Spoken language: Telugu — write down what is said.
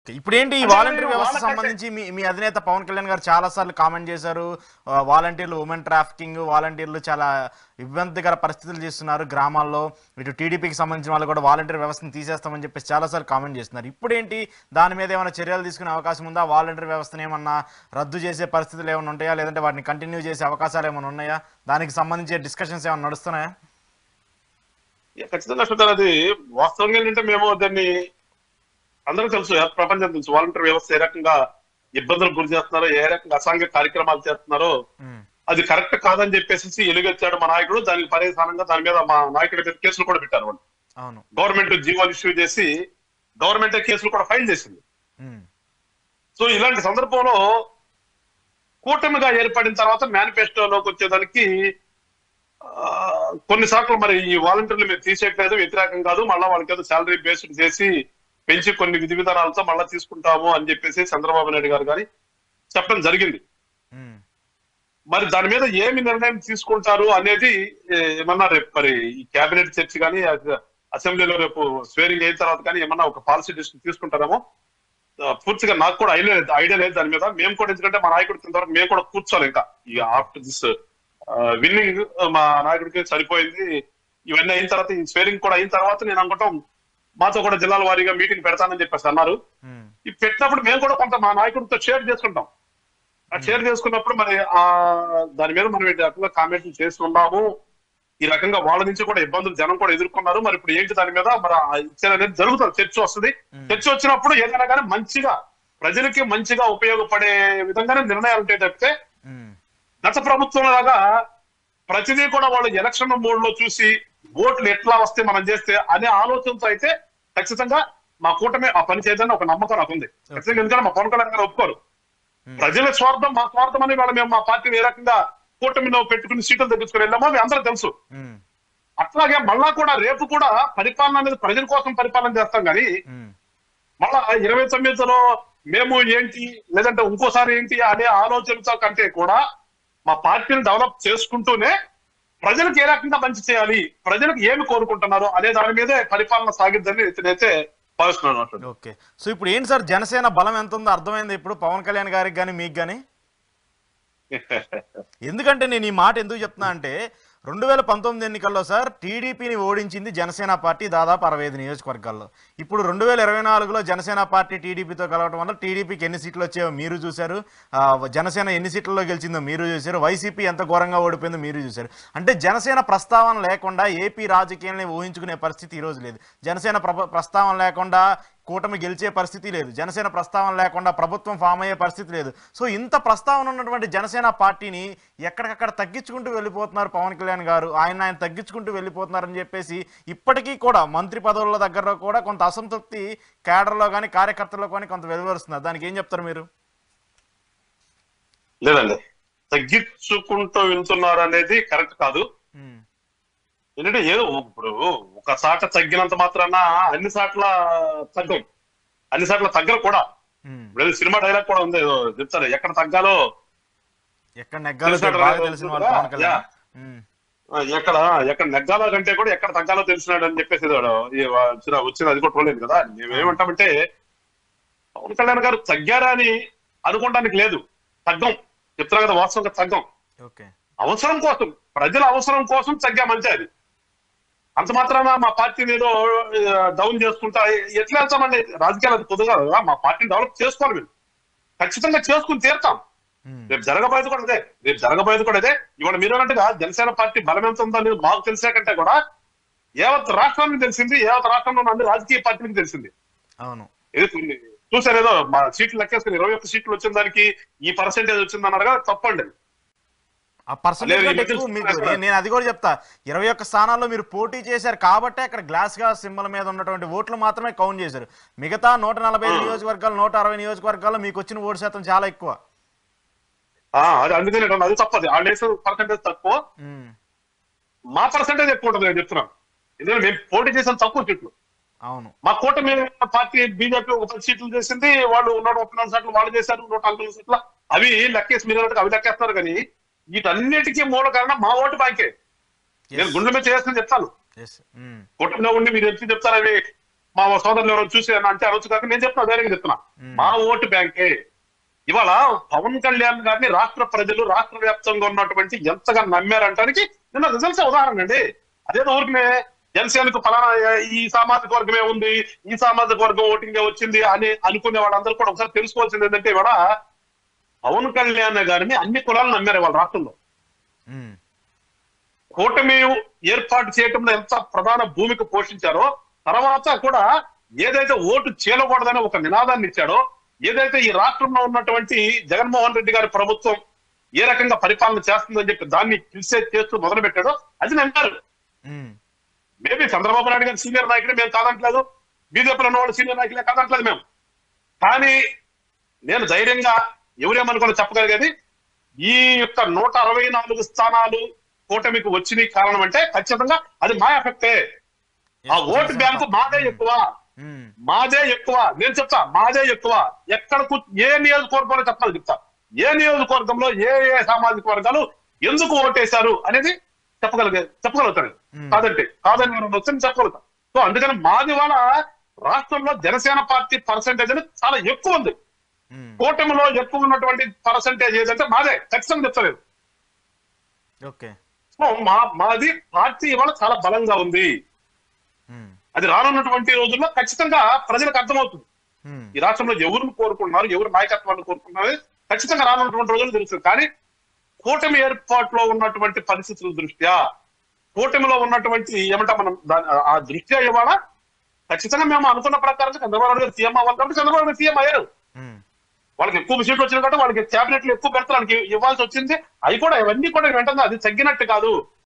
ఇప్పుడేంటి ఈ అదే వాలంటీర్ నేను వ్యవస్థ వాళ్ళకైతే- సంబంధించి మీ మీ అధినేత పవన్ కళ్యాణ్ గారు చాలా సార్లు కామెంట్ చేశారు ఆ, వాలంటీర్లు ఉమెన్ ట్రాఫికింగ్ వాలంటీర్లు చాలా ఇబ్బందికర పరిస్థితులు చేస్తున్నారు గ్రామాల్లో ఇటు టీడీపీకి సంబంధించిన వాళ్ళు కూడా వాలంటీర్ వ్యవస్థను తీసేస్తామని చెప్పేసి చాలా సార్లు కామెంట్ చేస్తున్నారు ఇప్పుడేంటి దాని మీద ఏమైనా చర్యలు తీసుకునే అవకాశం ఉందా వాలంటీర్ వ్యవస్థను ఏమన్నా రద్దు చేసే పరిస్థితులు ఏమైనా ఉంటాయా లేదంటే వాటిని కంటిన్యూ చేసే అవకాశాలు ఏమైనా ఉన్నాయా దానికి సంబంధించి డిస్కషన్స్ ఏమైనా నడుస్తున్నాయా ఏ, ఖచ్చితంగా చూద్దాం అది వాస్తవంగా ఏంటంటే మేము దాన్ని అందరికీ తెలుసు యావత్ ప్రపంచం తెలుసు వాలంటీర్ వ్యవస్థ ఏ రకంగా ఇబ్బందులకు గురి చేస్తున్నారో ఏ రకంగా అసాంఘిక కార్యక్రమాలు చేస్తున్నారో ఉమ్, అది కరెక్ట్ కాదని చెప్పేసి ఎలుగెత్తాడు మా నాయకుడు దానికి పర్యవసానంగా దాని మీద మా నాయకుడి మీద కేసులు కూడా పెట్టారు వాళ్ళు అవును గవర్నమెంట్ జీవోలు ఇష్యూ చేసి గవర్నమెంట్ కేసులు కూడా ఫైల్ చేసింది ఉమ్, సో ఇలాంటి సందర్భంలో కూటమిగా ఏర్పడిన తర్వాత మేనిఫెస్టోలోకి వచ్చేదానికి ఆ, కొన్నిసార్లు మరి ఈ వాలంటీర్లు మీరు తీసేయట్లేదు వ్యతిరేకం కాదు మళ్ళీ వాళ్ళకి ఏదో శాలరీ బేస్డ్ చేసి పెంచి కొన్ని విధి విధానాలతో మళ్ళీ తీసుకుంటాము అని చెప్పేసి చంద్రబాబు నాయుడు గారు కానీ చెప్పడం జరిగింది ఉమ్, మరి దాని మీద ఏమి నిర్ణయం తీసుకుంటారు అనేది ఏ, ఏమన్నా రేపు మరి ఈ కేబినెట్ చర్చ కానీ అసెంబ్లీలో రేపు స్వేరింగ్ అయిన తర్వాత కానీ ఏమన్నా ఒక పాలసీ డిసిషన్ తీసుకుంటారేమో ఆ, పూర్తిగా నాకు కూడా ఐడియా లేదు ఐడియా లేదు దాని మీద మేము కూడా ఎందుకంటే మా నాయకుడు వరకు మేము కూడా కూర్చోవాలి ఇంకా ఈ ఆఫ్టర్ దిస్ విన్నింగ్ మా నాయకుడికి సరిపోయింది ఇవన్నీ అయిన తర్వాత ఈ స్వేరింగ్ కూడా అయిన తర్వాత నేను అనుకుంటాం మాతో కూడా జిల్లాల వారీగా మీటింగ్ పెడతానని చెప్పేసి అన్నారు ఉమ్, ఈ పెట్టినప్పుడు మేము కూడా కొంత మా నాయకుడితో షేర్ చేసుకుంటాం ఆ షేర్ చేసుకున్నప్పుడు మరి ఆ దాని మీద మనం ఈ రకంగా కామెంట్లు చేస్తున్నాము ఈ రకంగా వాళ్ళ నుంచి కూడా ఇబ్బందులు జనం కూడా ఎదుర్కొన్నారు మరి ఇప్పుడు ఏంటి దాని మీద మరి ఆ ఇచ్చారు అనేది జరుగుతుంది చర్చ వస్తుంది చర్చ వచ్చినప్పుడు ఏదైనా కానీ మంచిగా ప్రజలకి మంచిగా ఉపయోగపడే విధంగానే నిర్ణయాలు ఉంటాయి తప్పితే ఉమ్, గత ప్రభుత్వం లాగా ప్రతిదీ కూడా వాళ్ళు ఎలక్షన్ మోడ్ లో చూసి ఓట్లు ఎట్లా వస్తే మనం చేస్తే అనే ఆలోచనతో అయితే ఖచ్చితంగా మా కూటమి ఆ పని చేయదని ఒక నమ్మకం నాకు ఉంది ఖచ్చితంగా ఎందుకంటే మా పవన్ కళ్యాణ్ గారు ఒప్పుకోరు ప్రజల స్వార్థం మా స్వార్థం అని వాళ్ళ మేము మా పార్టీని ఏ రకంగా కూటమిలో పెట్టుకుని సీట్లు తెప్పించుకుని వెళ్ళామో అవి అందరూ తెలుసు ఉమ్, అట్లాగే మళ్ళా కూడా రేపు కూడా పరిపాలన అనేది ప్రజల కోసం పరిపాలన చేస్తాం కానీ ఉమ్, మళ్ళా ఇరవై తొమ్మిదిలో మేము ఏంటి లేదంటే ఇంకోసారి ఏంటి అనే ఆలోచనతో కంటే కూడా మా పార్టీని డెవలప్ చేసుకుంటూనే ప్రజలకు ఏ రకంగా మంచి చేయాలి ప్రజలకు ఏమి కోరుకుంటున్నారు అనే దాని మీదే పరిపాలన సాగిద్దని నేనైతే భావిస్తున్నాను అన్నట్టు. ఓకే సో ఇప్పుడు ఏంటి సార్ జనసేన బలం ఎంత ఉందో అర్థమైంది ఇప్పుడు పవన్ కళ్యాణ్ గారికి కానీ మీకు కానీ ఎందుకంటే నేను ఈ మాట ఎందుకు చెప్తున్నా అంటే రెండు వేల పంతొమ్మిది ఎన్నికల్లో సార్ టీడీపీని ఓడించింది జనసేన పార్టీ దాదాపు అరవై ఐదు నియోజకవర్గాల్లో ఇప్పుడు రెండు వేల ఇరవై నాలుగులో జనసేన పార్టీ టీడీపీతో కలవడం వల్ల టీడీపీకి ఎన్ని సీట్లు వచ్చాయో మీరు చూశారు ఆ, జనసేన ఎన్ని సీట్లలో గెలిచిందో మీరు చూశారు వైసీపీ ఎంత ఘోరంగా ఓడిపోయిందో మీరు చూశారు అంటే జనసేన ప్రస్తావన లేకుండా ఏపీ రాజకీయాల్ని ఊహించుకునే పరిస్థితి ఈ రోజు లేదు జనసేన ప్రభ ప్రస్తావన లేకుండా కూటమి గెలిచే పరిస్థితి లేదు జనసేన ప్రస్తావన లేకుండా ప్రభుత్వం ఫామ్ అయ్యే పరిస్థితి లేదు సో ఇంత ప్రస్తావన ఉన్నటువంటి జనసేన పార్టీని ఎక్కడికక్కడ తగ్గించుకుంటూ వెళ్ళిపోతున్నారు పవన్ కళ్యాణ్ గారు ఆయన ఆయన తగ్గించుకుంటూ వెళ్ళిపోతున్నారని చెప్పేసి ఇప్పటికీ కూడా మంత్రి పదవుల దగ్గర కూడా కొంత అసంతృప్తి కేడర్లో కానీ కార్యకర్తల్లో కానీ కొంత వెలువరుస్తున్నారు దానికి ఏం చెప్తారు మీరు లేదండి తగ్గించుకుంటూ వెళ్తున్నారు అనేది కరెక్ట్ కాదు ఉమ్, ఎందుకంటే ఏదో ఇప్పుడు ఒక సాట తగ్గినంత మాత్రాన అన్ని సాట్ల తగ్గం అన్ని సాట్ల తగ్గరు కూడా ఉమ్. ఇప్పుడు ఏదో సినిమా డైలాగ్ కూడా ఉంది ఏదో చెప్తారు ఎక్కడ తగ్గాలో ఎక్కడ నెగ్గాలో తెలిసినట్టు బాగా రాదు. తెలిసిన వాళ్ళు పవన్ కళ్యాణ్ ఉమ్, ఆ, ఎక్కడ ఎక్కడ నెగ్గాలో కంటే కూడా ఎక్కడ తగ్గాలో తెలిసినాడు అని చెప్పేసి ఏదో ఈ వచ్చిన వచ్చిన అది కూడా చూడలేదు కదా మేము ఏమంటామంటే పవన్ కళ్యాణ్ గారు తగ్గారా అని అనుకోవడానికి లేదు తగ్గం చెప్తున్నా కదా వాస్తవంగా తగ్గం ఓకే అవసరం కోసం ప్రజల అవసరం కోసం తగ్గామంటే అది అంత మాత్రాన మా పార్టీని ఏదో డౌన్ చేసుకుంటా ఎట్లా వెళ్తామండి రాజకీయాలు అది పొద్దుగా కదా మా పార్టీని డెవలప్ చేసుకోవాలి మేము ఖచ్చితంగా చేసుకుని తీరుతాం ఉమ్, రేపు జరగబోయేది కూడా అదే రేపు జరగబోయేది కూడా అదే ఇవాళ మీరు అన్నట్టుగా జనసేన పార్టీ బలం ఎంత ఉందో అనేది మాకు తెలిసే కంటే కూడా యావత్ రాష్ట్రానికి తెలిసింది యావత్ రాష్ట్రంలో ఉన్న అన్ని రాజకీయ పార్టీలకు తెలిసింది అవును ఏదో కొన్ని చూసారు ఏదో మా సీట్లు లెక్కేసుకుని ఇరవై ఒక్క సీట్లు వచ్చిన దానికి ఈ పర్సెంటేజ్ వచ్చింది అన్నారు కదా తప్పండి ఆ పర్సెంటేజ్ లేదు, కంటే ఈ మధ్య ఎక్కువ మీకు చూస్తున్నా నేను- నేను అది కూడా చెప్తా ఇరవై ఒక్క స్థానాల్లో మీరు పోటీ చేశారు కాబట్టే అక్కడ గ్లాస్ గా సింబల్ మీద ఉన్నటువంటి ఓట్లు మాత్రమే కౌంట్ చేశారు మిగతా నూట నలభై ఐదు నియోజకవర్గాలు నూట అరవై నియోజకవర్గాల్లో మీకు వచ్చిన ఓటు శాతం చాలా ఎక్కువ ఆ, అది అందుకనే అంటున్నా, అది తప్పది ఆ డేస్ పర్సెంటేజ్ తక్కువ ఉమ్, మా పర్సెంటేజ్ ఎక్కువ ఉంటుంది నేను చెప్తున్నాను ఎందుకంటే మేము పోటీ చేసిన తక్కువ సీట్లు అవును మా కూటమి పార్టీ బీజేపీ ఒక పది సీట్లు చేసింది వాళ్ళు నూట ముప్పై నాలుగు సీట్లు వాళ్ళు చేశారు నూట నలభై నాలుగు సీట్ల అవి లెక్కేసి మీరు అన్నట్టుగా అవి లెక్కేస్తారు కానీ వీటన్నిటికీ మూల కారణం మా ఓటు బ్యాంకే నేను గుండె మీద చేయాల్సింది చెప్తాను ఎస్ ఉమ్, కూటమిలో ఉండి మీరు ఎంత చెప్తారు అవి మా సోదరులు ఎవరో చూసి అని అంటే అనొచ్చు కాక నేను చెప్తున్నా ధైర్యంగా చెప్తున్నా మ్మ్. మా ఓటు బ్యాంకే ఇవాళ పవన్ కళ్యాణ్ గారిని రాష్ట్ర ప్రజలు రాష్ట్ర వ్యాప్తంగా ఉన్నటువంటి ఎంతగా నమ్మారంటానికి నిన్న రిజల్ట్స్ ఉదాహరణ అండి అదేదో ఊరికనే జనసేనకు ఫలానా ఈ సామాజిక వర్గమే ఉంది ఈ సామాజిక వర్గం ఓటింగ్ వచ్చింది అని అనుకునే వాళ్ళందరూ కూడా ఒకసారి తెలుసుకోవాల్సింది ఏంటంటే ఇవాళ పవన్ కళ్యాణ్ గారిని అన్ని కులాలు నమ్మారు వాళ్ళ రాష్ట్రంలో ఉమ్, కూటమి ఏర్పాటు చేయటంలో ఎంత ప్రధాన భూమిక పోషించారో తర్వాత కూడా ఏదైతే ఓటు చేయకూడదని ఒక నినాదాన్ని ఇచ్చాడో ఏదైతే ఈ రాష్ట్రంలో ఉన్నటువంటి జగన్మోహన్ రెడ్డి గారి ప్రభుత్వం ఏ రకంగా పరిపాలన చేస్తుందని చెప్పి దాన్ని క్రిటిసైజ్ చేస్తూ మొదలు పెట్టాడో అది నమ్మారు ఉమ్, మేబీ చంద్రబాబు నాయుడు గారు సీనియర్ నాయకుడే మేము కాదంటలేదు బీజేపీలో ఉన్న వాళ్ళు సీనియర్ నాయకులే కాదంటలేదు మేము కానీ నేను ధైర్యంగా ఎవరేమనుకుని చెప్పగలిగేది ఈ యొక్క నూట అరవై నాలుగు స్థానాలు కూటమికి వచ్చిన కారణం అంటే ఖచ్చితంగా అది మా ఎఫెక్టే ఆ ఓటు బ్యాంకు మాదే ఎక్కువ ఉమ్, మాదే ఎక్కువ నేను చెప్తా మాదే ఎక్కువ ఎక్కడ కూ- ఏ నియోజకవర్గంలో చెప్తాను చెప్తా ఏ నియోజకవర్గంలో ఏ ఏ సామాజిక వర్గాలు ఎందుకు ఓటేశారు అనేది చెప్పగలిగే చెప్పగలుగుతాను Hmm. కాదంటే కాదని మనం వచ్చి చెప్పగలుగుతాం సో అందుకని మాది వాళ్ళ రాష్ట్రంలో జనసేన పార్టీ పర్సంటేజ్ అనేది చాలా ఎక్కువ ఉంది ఉమ్, కూటమిలో ఎక్కువ ఉన్నటువంటి పర్సంటేజ్ ఏదంటే మాదే ఖచ్చితంగా చెప్తలేదు ఓకే సో మా మాది పార్టీ ఇవాళ చాలా బలంగా ఉంది ఉమ్, అది రానున్నటువంటి రోజుల్లో ఖచ్చితంగా ప్రజలకు అర్థమవుతుంది ఉమ్, ఈ రాష్ట్రంలో ఎవరిని కోరుకుంటున్నారు ఎవరు నాయకత్వాన్ని కోరుకుంటున్నారు ఖచ్చితంగా రానున్నటువంటి రోజులు తెలుస్తుంది కానీ కూటమి ఏర్పాటులో ఉన్నటువంటి పరిస్థితుల దృష్ట్యా కూటమిలో ఉన్నటువంటి ఏమంటా మనం దాని ఆ దృష్ట్యా ఇవాళ ఖచ్చితంగా మేము అనుకున్న ప్రకారం చంద్రబాబు నాయుడు గారు సీఎం అవ్వాలి కాబట్టి చంద్రబాబు నాయుడు సీఎం అయ్యారు ఉమ్, వాళ్ళకి ఎక్కువ సీట్లు వచ్చిన కాబట్టి వాళ్ళకి క్యాబినెట్లు ఎక్కువ పెడతారు వాళ్ళకి ఇవ్వాల్సి వచ్చింది అవి కూడా ఇవన్నీ కూడా వెంటనే అది తగ్గినట్టు కాదు